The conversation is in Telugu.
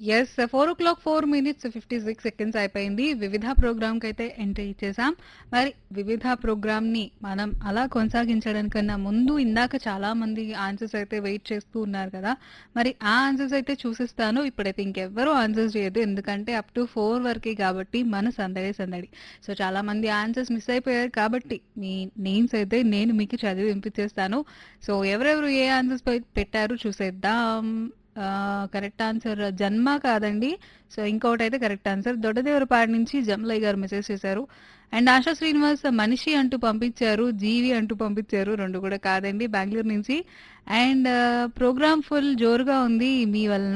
యెస్. 4:04 మినిట్స్ 56 సెకండ్స్ అయిపోయింది. వివిధ ప్రోగ్రామ్‌కైతే ఎంట్రీ ఇచ్చేసాం. మరి వివిధ ప్రోగ్రామ్‌ని మనం అలా కొనసాగించడానికన్నా ముందు ఇందాక చాలామంది ఆన్సర్స్ అయితే వెయిట్ చేస్తూ ఉన్నారు కదా! మరి ఆ ఆన్సర్స్ అయితే చూసేస్తాను. ఇప్పుడైతే ఇంకెవ్వరూ ఆన్సర్స్ చేయొద్దు. ఎందుకంటే అప్ టు 4 వరకే కాబట్టి మన సందడే సందడి. సో, చాలామంది ఆన్సర్స్ మిస్ అయిపోయారు కాబట్టి మీ నేమ్స్ అయితే నేను మీకు చదివి వినిపించేస్తాను. సో, ఎవరెవరు ఏ ఆన్సర్స్ పె పెట్టారు చూసేద్దాం. ఆహ్, కరెక్ట్ ఆన్సర్ జన్మ కాదండి. సో, ఇంకొకటైతే కరెక్ట్ ఆన్సర్. దొడ్డదేవరపాడు నుంచి జమలయ్య గారు మెసేజ్ చేశారు. అండ్ ఆశా శ్రీనివాస్ మనిషి అంటూ పంపించారు. జీవి అంటూ పంపించారు. 2 కూడా కాదండి బెంగుళూరు నుంచి. అండ్ ప్రోగ్రామ్ ఫుల్ జోరుగా ఉంది మీ వలన